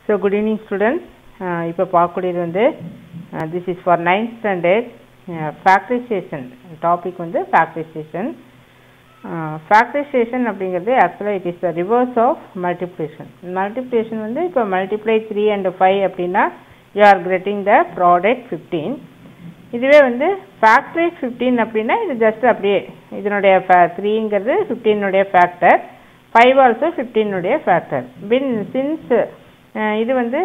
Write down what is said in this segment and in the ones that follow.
so good evening students இப்போ பார்க்கக்கூடியது வந்து this is for ninth standard factorisation topic வந்து ஃபேக்டரைசேஷன் ஃபேக்டரைசேஷன் அப்படிங்கிறது ஆக்சுவலாக it is the reverse of multiplication multiplication வந்து இப்போ மல்டிப்ளை த்ரீ அண்ட் ஃபைவ் அப்படின்னா you are getting the product fifteen இதுவே வந்து ஃபேக்டரைஸ் ஃபிஃப்டீன் அப்படின்னா இது ஜஸ்ட் அப்படியே இதனுடைய த்ரீங்கிறது ஃபிஃப்டீனுடைய ஃபேக்டர் ஃபைவ் ஆல்சோ ஃபிஃப்டீனுடைய ஃபேக்டர் பின் சின்ஸ் இது வந்து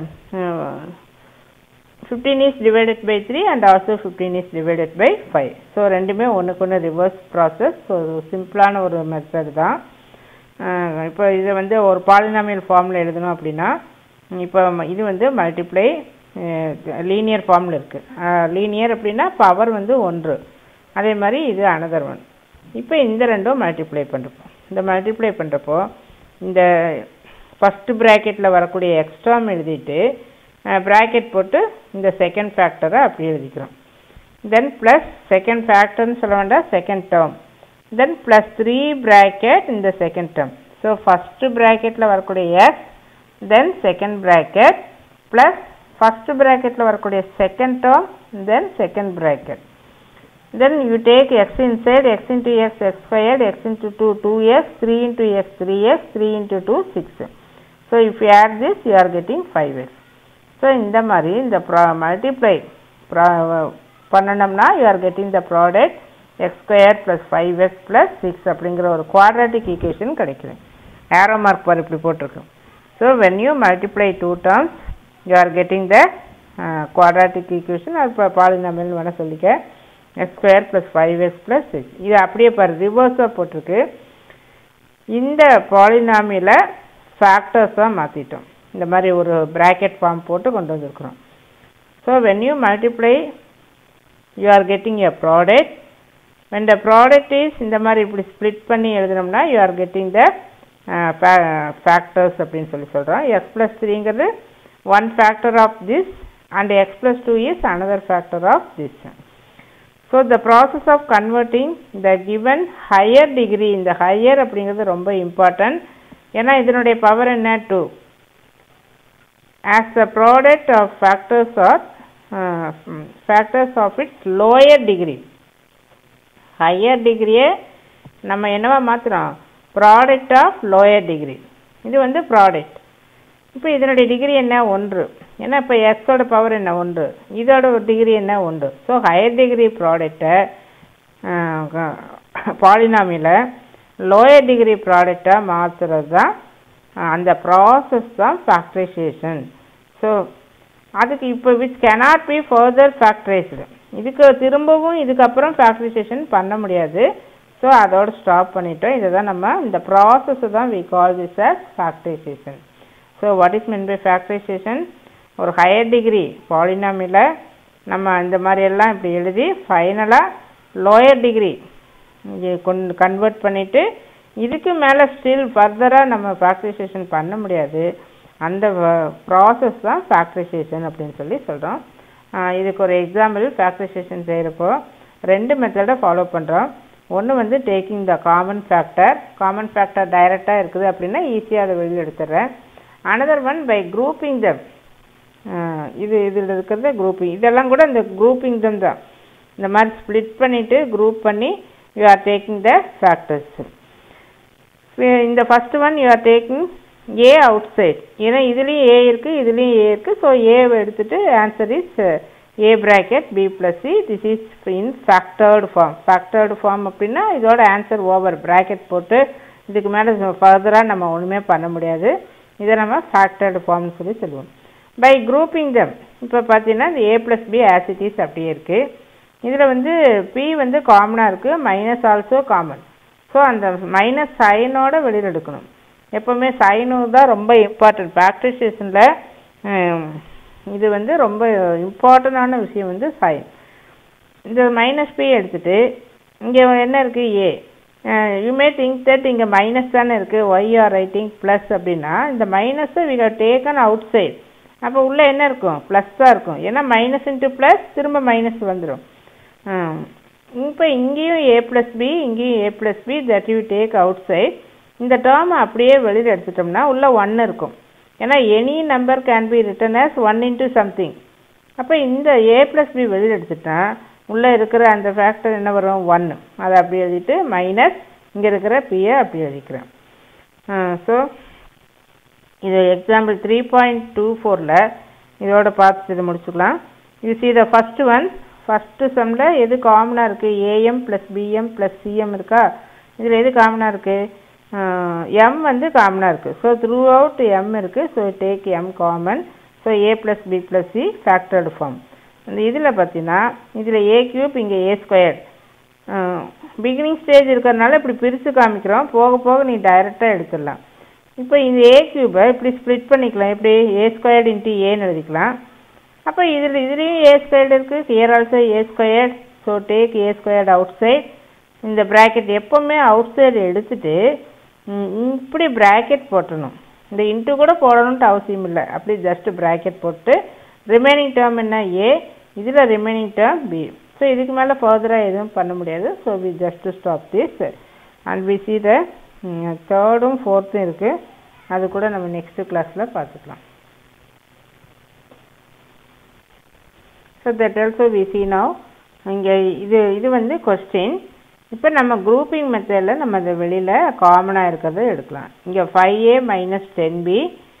fifteen is divided by three and also fifteen is divided by five so ரெண்டுமே ஒன்றுக்கு ஒன்று ரிவர்ஸ் ப்ராசஸ் ஸோ சிம்பிளான ஒரு மெத்தட் தான் இப்போ இதை வந்து ஒரு பாலினாமியல் ஃபார்மில் எழுதணும் அப்படின்னா இப்போ இது வந்து மல்டிப்ளை லீனியர் ஃபார்மில் இருக்குது லீனியர் அப்படின்னா பவர் வந்து ஒன்று அதே மாதிரி இது அனதர் ஒன் இப்போ இந்த ரெண்டும் மல்டிப்ளை பண்ணுறப்போ இந்த மல்டிப்ளை பண்ணுறப்போ இந்த ஃபஸ்ட்டு ப்ராக்கெட்டில் வரக்கூடிய எக்ஸ்ட்ராம் எழுதிட்டு ப்ராக்கெட் போட்டு இந்த செகண்ட் ஃபேக்டரை அப்படி எழுதிக்கிறோம் தென் ப்ளஸ் செகண்ட் ஃபேக்டர்னு சொல்ல வேண்டாம் second term then plus three bracket இந்த செகண்ட் டேர்ம் ஸோ ஃபஸ்ட்டு ப்ராக்கெட்டில் வரக்கூடிய x then second bracket plus first ப்ராக்கெட்டில் வரக்கூடிய second term then second bracket then you take x inside x into x x squared x into 2 2x 3 into x 3x 3 into 2 6 so if you add this you are getting 5x so இந்த மாதிரி இந்த multiply பண்ணணும்னா you are getting the product x squared plus 5x plus 6 அப்படிங்கிற ஒரு quadratic equation கிடைக்குது arrow mark பார் இப்படி போட்டிருக்கு so when you multiply two terms you are getting the uh, quadratic equation அது பாலினாமியல் வேணால் சொல்லிக்க x square plus five x plus six இது அப்படியே பாரு ரிவர்ஸாக போட்டிருக்கு இந்த பாலினாமியில் ஃபேக்டர்ஸாக மாற்றிட்டோம் இந்த மாதிரி ஒரு ப்ராக்கெட் ஃபார்ம் போட்டு கொண்டு வந்திருக்கிறோம் so when you multiply you R getting a product when the product is இந்த மாதிரி இப்படி ஸ்ப்ளிட் பண்ணி எழுதினோம்னா யூ ஆர் கெட்டிங் த ஃபேக்டர்ஸ் அப்படின்னு சொல்லி சொல்கிறோம் எக்ஸ் ப்ளஸ் த்ரீங்கிறது one factor of this and x plus two is another factor of this so the process of converting the given higher degree இந்த ஹையர் அப்படிங்கிறது ரொம்ப இம்பார்ட்டன்ட் ஏன்னா இதனுடைய பவர் என்ன two as the product of factors are factors of its lower degree higher டிகிரியே நம்ம என்னவா மாற்றுறோம் ப்ராடக்ட் ஆஃப் லோயர் டிகிரி இது வந்து ப்ராடக்ட் இப்போ இதனுடைய டிகிரி என்ன ஒன்று ஏன்னா இப்போ எக்ஸோட பவர் என்ன ஒன்று இதோட டிகிரி என்ன ஒன்று ஸோ ஹையர் டிகிரி ப்ராடக்டை பாலினாமியில் லோயர் டிகிரி ப்ராடக்டாக மாற்றுறது தான் அந்த ப்ராசஸ் தான் ஃபேக்டரைசேஷன் ஸோ அதுக்கு இப்போ which cannot be further factorised இதுக்கு திரும்பவும் இதுக்கப்புறம் ஃபேக்டரைசேஷன் பண்ண முடியாது ஸோ அதோட ஸ்டாப் பண்ணிட்டோம் இதை தான் நம்ம இந்த ப்ராசஸை தான் we call this as factorisation so what is mean by factorisation ஒரு ஹையர் டிகிரி பாலினாமியில் நம்ம இந்த மாதிரியெல்லாம் இப்படி எழுதி ஃபைனலாக லோயர் டிகிரி இங்கே கொண்டு கன்வெர்ட் பண்ணிவிட்டு இதுக்கு மேலே ஸ்டில் ஃபர்தராக நம்ம ஃபேக்டரைசேஷன் பண்ண முடியாது அந்த ப்ராசஸ் தான் ஃபேக்டரைசேஷன் அப்படின்னு சொல்லி சொல்கிறோம் இதுக்கு ஒரு எக்ஸாம்பிள் ஃபேக்டரைசேஷன் செய்கிறப்போ ரெண்டு மெத்தடை ஃபாலோ பண்ணுறோம் ஒன்று வந்து taking the common factor common factor டைரெக்டாக இருக்குது அப்படின்னா ஈஸியாக அதை வெளியில் எடுத்துடுறேன் another one by grouping them இது இதில் இருக்கிறத குரூப்பிங் இதெல்லாம் கூட இந்த குரூப்பிங் தம் தான் இந்த மாதிரி ஸ்ப்ளிட் பண்ணிவிட்டு குரூப் பண்ணி you are taking the factors இந்த first one you are taking a outside ஏன்னா இதுலேயும் ஏ இருக்குது இதுலேயும் ஏ இருக்குது ஸோ ஏவை எடுத்துகிட்டு answer is a bracket b plus c this is in factored form factored form அப்படின்னா இதோட ஆன்சர் ஓவர் ப்ராக்கெட் போட்டு இதுக்கு மேலே ஃபர்தராக நம்ம ஒன்றுமே பண்ண முடியாது இதை நம்ம ஃபேக்டர்டு ஃபார்ம்னு சொல்லி சொல்லுவோம் பை குரூப்பிங் தம் இப்போ பார்த்தீங்கன்னா இந்த ஏ ப்ளஸ் பி ஆசிட்டிஸ் அப்படியே இருக்குது இதில் வந்து பி வந்து காமனாக இருக்குது மைனஸ் ஆல்சோ காமன் ஸோ அந்த மைனஸ் சைனோட வெளியில் எடுக்கணும் எப்போவுமே சைனு தான் ரொம்ப இம்பார்ட்டன்ட் ஃபேக்டரைசேஷனில் இது வந்து ரொம்ப இம்பார்ட்டண்டான விஷயம் வந்து சைன் இந்த மைனஸ் பி எடுத்துகிட்டு இங்கே என்ன இருக்குது a you may think that இங்கே மைனஸ் தானே இருக்குது ஒய் ஆர் ரைட்டிங் ப்ளஸ் அப்படின்னா இந்த மைனஸை we have taken outside அப்போ உள்ளே என்ன இருக்கும் ப்ளஸ் தான் இருக்கும் ஏன்னா மைனஸ் இன்ட்டு ப்ளஸ் திரும்ப மைனஸ் வந்துடும் இப்போ இங்கேயும் ஏ ப்ளஸ் பி இங்கேயும் a plus b that you take outside இந்த டேர்மை அப்படியே வெளியில் எடுத்துட்டோம்னா உள்ளே ஒன்று இருக்கும் ஏன்னா any number can be written as one into something அப்போ இந்த ஏ ப்ளஸ் பி வெளியில் எடுத்துட்டா உள்ளே இருக்கிற அந்த ஃபேக்டர் என்ன வரும் ஒன்று அதை அப்படி எழுதிட்டு மைனஸ் இங்கே இருக்கிற பியை அப்படி எழுதிக்கிறேன் ஸோ இது எக்ஸாம்பிள் த்ரீ பாயிண்ட் டூ ஃபோரில் இதோட பார்த்துட்டு இதை முடிச்சுக்கலாம் you see the first one first சம்மில் எது காமனாக இருக்குது a m plus b m plus c m இருக்கா இதில் எது காமனாக இருக்குது எம் வந்து காமனாக இருக்குது ஸோ த்ரூ அவுட் எம் இருக்குது so take m common so a plus b plus c factored form இந்த இதில் பார்த்தீங்கன்னா இதில் ஏ கியூப் இங்கே ஏ ஸ்கொயர்ட் பிகினிங் ஸ்டேஜ் இருக்கிறதுனால இப்படி பிரித்து காமிக்கிறோம் போக போக நீ டைரெக்டாக எடுத்துடலாம் இப்போ இந்த ஏ கியூபை இப்படி ஸ்ப்ளிட் பண்ணிக்கலாம் எப்படி ஏ ஸ்கொயர்டு இன்ட்டு ஏன்னு எழுதிக்கலாம் அப்போ இதில் இதுலேயும் ஏ ஸ்கொயர்டு இருக்குது here also a squared so take a squared outside இந்த ப்ராக்கெட் எப்போவுமே அவுட் சைடு எடுத்துட்டு ம், இப்படி ப்ராக்கெட் போட்டணும் இந்த இன்ட்டு கூட போடணுன்ட்டு அவசியம் இல்லை அப்படி ஜஸ்ட் ப்ராக்கெட் போட்டு ரிமைனிங் டேர்ம் என்ன ஏ இதில் ரிமைனிங் டேர்ம் பி ஸோ இதுக்கு மேலே ஃபர்தராக எதுவும் பண்ண முடியாது so we just stop this and we see the தேர்டும் ஃபோர்த்தும் இருக்குது அது கூட நம்ம நெக்ஸ்ட் கிளாஸில் பார்த்துக்கலாம் so that also we see now இங்கே இது இது வந்து கொஸ்டின் இப்போ நம்ம குரூப்பிங் மெத்தடில் நம்ம இந்த வெளியில் காமனாக இருக்கிறத எடுக்கலாம் இங்கே five a minus ten b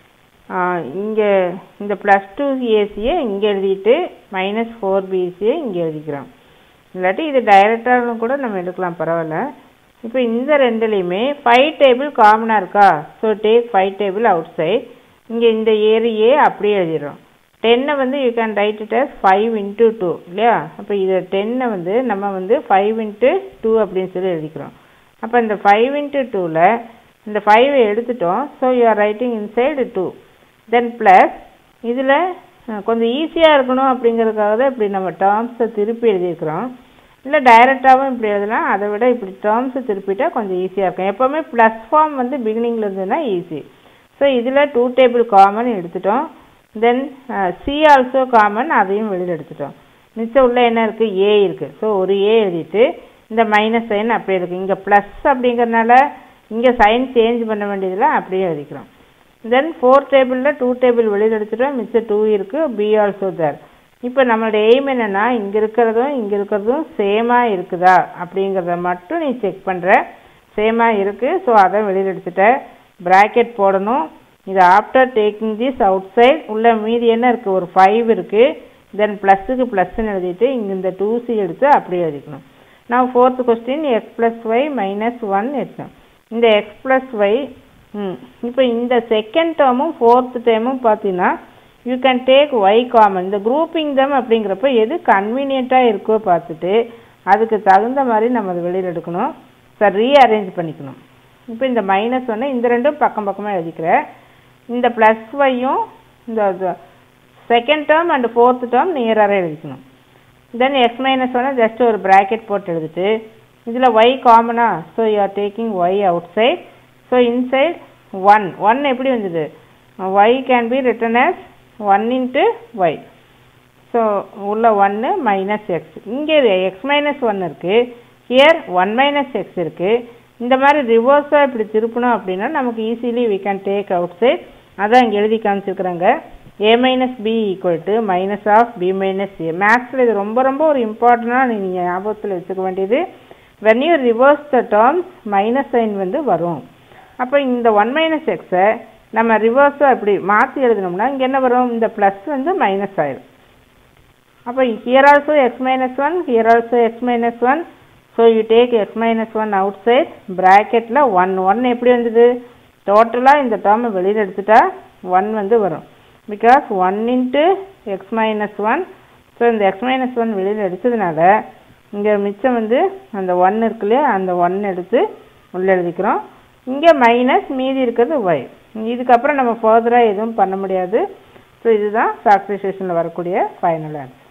இங்கே இந்த ப்ளஸ் டூ ஏசியை இங்கே எழுதிட்டு மைனஸ் ஃபோர் பிசியை இங்கே எழுதிக்கிறோம் இல்லாட்டி இது டைரக்டாக கூட நம்ம எடுக்கலாம் பரவாயில்ல இப்போ இந்த ரெண்டுலேயுமே ஃபைவ் டேபிள் காமனாக இருக்கா so take five table outside இங்கே இந்த ஏரியே அப்படியே எழுதிடுறோம் டென்னை வந்து you can write it as five into two இல்லையா அப்போ இதை டென்னை வந்து நம்ம வந்து ஃபைவ் இன்ட்டு டூ அப்படின்னு சொல்லி எழுதிக்கிறோம் அப்போ இந்த ஃபைவ் இன்ட்டு டூவில் இந்த ஃபைவை எடுத்துட்டோம் so you are writing inside two then plus இதில் கொஞ்சம் ஈஸியாக இருக்கணும் அப்படிங்கிறதுக்காக தான் இப்படி நம்ம டேர்ம்ஸை திருப்பி எழுதியிருக்கிறோம் இல்லை டைரெக்டாகவும் இப்படி எழுதலாம் அதை விட இப்படி டேர்ம்ஸை திருப்பிட்டா கொஞ்சம் ஈஸியாக இருக்கும் எப்போவுமே ப்ளஸ் ஃபார்ம் வந்து பிகினிங்கில் இருந்ததுன்னா ஈஸி ஸோ இதில் டூ டேபிள் காமன் எடுத்துட்டோம் தென் சி ஆல்சோ காமன் அதையும் வெளியில் எடுத்துட்டோம் மிச்சம் உள்ள என்ன இருக்குது ஏ இருக்குது ஸோ ஒரு ஏ எழுதிட்டு இந்த மைனஸ் சைன் அப்படியே இருக்குது இங்கே ப்ளஸ் அப்படிங்கிறனால இங்கே சைன் சேஞ்ச் பண்ண வேண்டியதில் அப்படியே எழுதிக்கிறோம் தென் ஃபோர் டேபிளில் டூ டேபிள் வெளியில் எடுத்துட்டோம் மிச்சம் டூ இருக்குது பி ஆல்சோ தர் இப்போ நம்மளோட எய்ம் என்னென்னா இங்கே இருக்கிறதும் இங்கே இருக்கிறதும் சேமாக இருக்குதா அப்படிங்கிறத மட்டும் நீ செக் பண்ணுற சேமாக இருக்குது ஸோ அதை வெளியில் எடுத்துட்ட ப்ராக்கெட் போடணும் இது after taking this outside உள்ள மீதி என்ன இருக்குது ஒரு ஃபைவ் இருக்குது தென் ப்ளஸ்ஸுக்கு ப்ளஸ்ன்னு எழுதிட்டு இங்கே இந்த டூ சி எடுத்து அப்படியே எழுதிக்கணும் நான் fourth question x plus y minus one எடுத்தேன் இந்த எக்ஸ் ப்ளஸ் ஒய் ம் இப்போ இந்த செகண்ட் டேர்மும் ஃபோர்த் டேர்மும் பார்த்தீங்கன்னா you can take y common இந்த குரூப்பிங் தம் அப்படிங்கிறப்ப எது கன்வீனியண்ட்டாக இருக்கோ பார்த்துட்டு அதுக்கு தகுந்த மாதிரி நம்ம அதை வெளியில் எடுக்கணும் சார் ரீஅரேஞ்ச் பண்ணிக்கணும் இப்போ இந்த மைனஸ் ஒன்று இந்த ரெண்டும் பக்கம் பக்கமாக எழுதிக்கிறேன் இந்த ப்ளஸ் ஒய்யும் இந்த second term and fourth term நியராக எழுதிக்கணும் தென் எக்ஸ் மைனஸ் ஒன்று ஜஸ்ட் ஒரு ப்ராக்கெட் போட்டு எழுதிட்டு இதில் ஒய் காமனா so you are taking y outside so inside one one எப்படி வந்தது y can be written as one into y so உள்ள ஒன்று மைனஸ் எக்ஸ் இங்கே எக்ஸ் மைனஸ் ஒன் இருக்குது ஹியர் ஒன் மைனஸ் எக்ஸ் இருக்குது இந்த மாதிரி ரிவர்ஸாக இப்படி திருப்பணும் அப்படின்னா நமக்கு easily we can take outside அதான் இங்கே எழுதி காமிச்சிருக்கிறாங்க a minus b equal to minus of b minus a மேக்ஸில் இது ரொம்ப ரொம்ப ஒரு இம்பார்ட்டண்டாக நீங்கள் ஞாபகத்தில் வச்சுக்க வேண்டியது when you reverse the terms minus sign வந்து வரும் அப்போ இந்த ஒன் மைனஸ் எக்ஸை நம்ம ரிவர்ஸாக இப்படி மாற்றி எழுதினோம்னா இங்கே என்ன வரும் இந்த ப்ளஸ் வந்து மைனஸ் ஆயிடும் அப்போ here also x minus one here also x minus one so you take x minus one outside ப்ராக்கெட்டில் ஒன் ஒன் எப்படி வந்தது டோட்டலாக இந்த டேர்மை வெளியில் எடுத்துட்டா ஒன் வந்து வரும் because one into x minus one so இந்த எக்ஸ் மைனஸ் ஒன் வெளியில் எடுத்ததுனால இங்கே மிச்சம் வந்து அந்த ஒன் இருக்கு இல்லையா அந்த ஒன் எடுத்து உள்ளே எழுதிக்கிறோம் இங்கே மைனஸ் மீதி இருக்கிறது ஒய் இதுக்கப்புறம் நம்ம ஃபர்தராக எதுவும் பண்ண முடியாது ஸோ இதுதான் ஃபேக்டரைசேஷனில் வரக்கூடிய ஃபைனல் ஆன்சர்